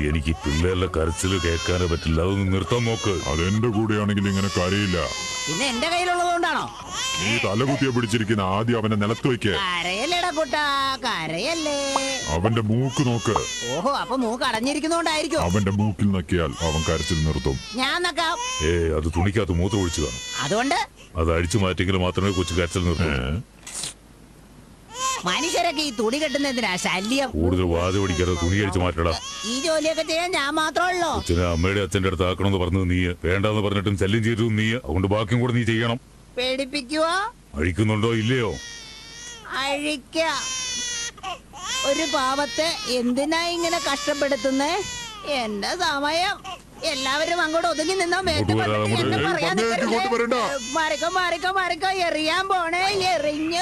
എനിക്ക് പിള്ളേരുടെ കരച്ചില് കേൾക്കാനേ പറ്റില്ല അതൊന്ന് നിർത്താൻ നോക്ക് അതെന്റെ കൂടെയാണെങ്കിൽ ഇങ്ങനെ കരയില്ല പിന്നെ എന്റെ കയ്യിലുള്ളതുകൊണ്ടാണോ നീ തലകുത്തിയെ പിടിച്ചിരിക്കുന്ന ആദ്യം അവനെ നിലത്ത് വയ്ക്ക് കരയല്ലേടാ കുട്ടാ കരയല്ലേ അവന്റെ മൂക്ക് നോക്ക് ഓഹോ അപ്പൊ മൂക്ക് അടഞ്ഞിരിക്കുന്നോണ്ടായിരിക്കും അവന്റെ മൂക്കിൽ നക്കിയാൽ അവൻ കരച്ചിൽ നിർത്തും ഞാൻ നക്കാം ഏ അത് തുണിക്കകത്ത് മൂത്രം ഒഴിച്ചു കാണും അതുകൊണ്ട് അത് അഴിച്ചു മാറ്റിയെങ്കിൽ മാത്രമേ കൊച്ചു കരച്ചിൽ നിർത്തൂ മനുഷ്യരൊക്കെ ഈ തുണി കെട്ടുന്നതിനാ ശല്യം കൂടുതൽ വാത പിടിക്കാതെ തുണി അഴിച്ചു മാറ്റടാ ഈ ജോലിയൊക്കെ ചെയ്യാൻ ഞാൻ മാത്രമല്ലോ അച്ഛനെ അമ്മയുടെ അച്ഛന്റെ അടുത്ത് ആക്കണമെന്ന് പറഞ്ഞത് നീ വേണ്ടെന്ന് പറഞ്ഞിട്ടും ശല്യം ചെയ്തതും നീ അതുകൊണ്ട് ബാക്കിയും കൂടെ നീ ചെയ്യണം പേടിപ്പിക്കുവോ അഴിക്കുന്നുണ്ടോ ഇല്ലയോ അഴിക്ക ഒരു പാവത്തെ എന്തിനാ ഇങ്ങനെ കഷ്ടപ്പെടുത്തുന്നേ എന്റെ സമയം എല്ലാവരും അങ്ങോട്ട് ഒതുങ്ങി നിന്നോ മേത്ത് ഇങ്ങോട്ട് വരാതെ വന്നിട്ട് എന്നെ അങ്ങോട്ട് പറയാൻ വന്നേ, നിൽക്കരുതേ. ഇങ്ങോട്ട് വരണ്ട. മാറിക്കോ മാറിക്കോ മാറിക്കോ എറിയാൻ പോണേ എറിഞ്ഞു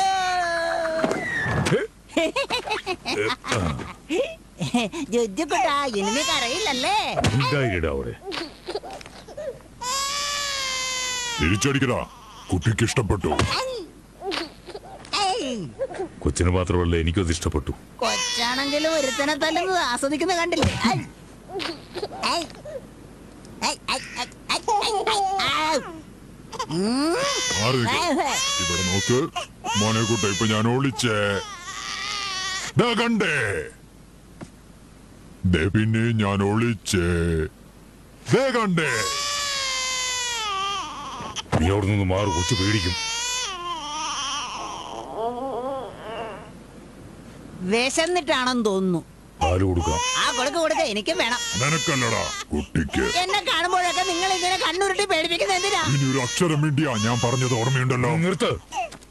ജുജുക്കുട്ടാ ഇനി നീ കരയില്ലല്ലേ ഉണ്ടായിടാ അവിടെ തിരിച്ചടിക്കടാ കുട്ടിക്ക് ഇഷ്ടപ്പെട്ടു ഏയ്, കൊച്ചിന് മാത്രമല്ല എനിക്കും അത് ഇഷ്ടപ്പെട്ടു കൊച്ചാണെങ്കിലും ഒരുത്തനെ തല്ലുന്നത് ആസ്വദിക്കുന്ന കണ്ടില്ലേ ഐ. ഐ. ഐ, ഐ, ഐ, ഐ, ഐ, ഐ, ഐ. ഉം. മാറി നിൽക്ക്. ഇവിടെ നോക്ക് മോനെ കുട്ട ഇപ്പൊ ഞാൻ ഒളിച്ചേ ദാ കണ്ടേ ദേ പിന്നെ ഞാൻ ഒളിച്ചേ ദേ കണ്ടേ നീ അവിടെ നിന്ന് മാറി കൊച്ചു പേടിക്കും വിശന്നിട്ടാണെന്ന് തോന്നുന്നു പാല് കൊടുക്കാം ആ കൊടുക്ക കൊടുക്ക എനിക്കും വേണം നിനക്കല്ലടാ കുട്ടിക്ക് എന്നെ കാണുമ്പോഴൊക്കെ നിങ്ങൾ ഇങ്ങനെ കണ്ണുരുട്ടി പേടിപ്പിക്കുന്ന എന്തിനാ ഇനി ഒരു അക്ഷരം വേണ്ടിയാ ഞാൻ പറഞ്ഞത് ഓർമ്മയുണ്ടല്ലോ നിർത്ത്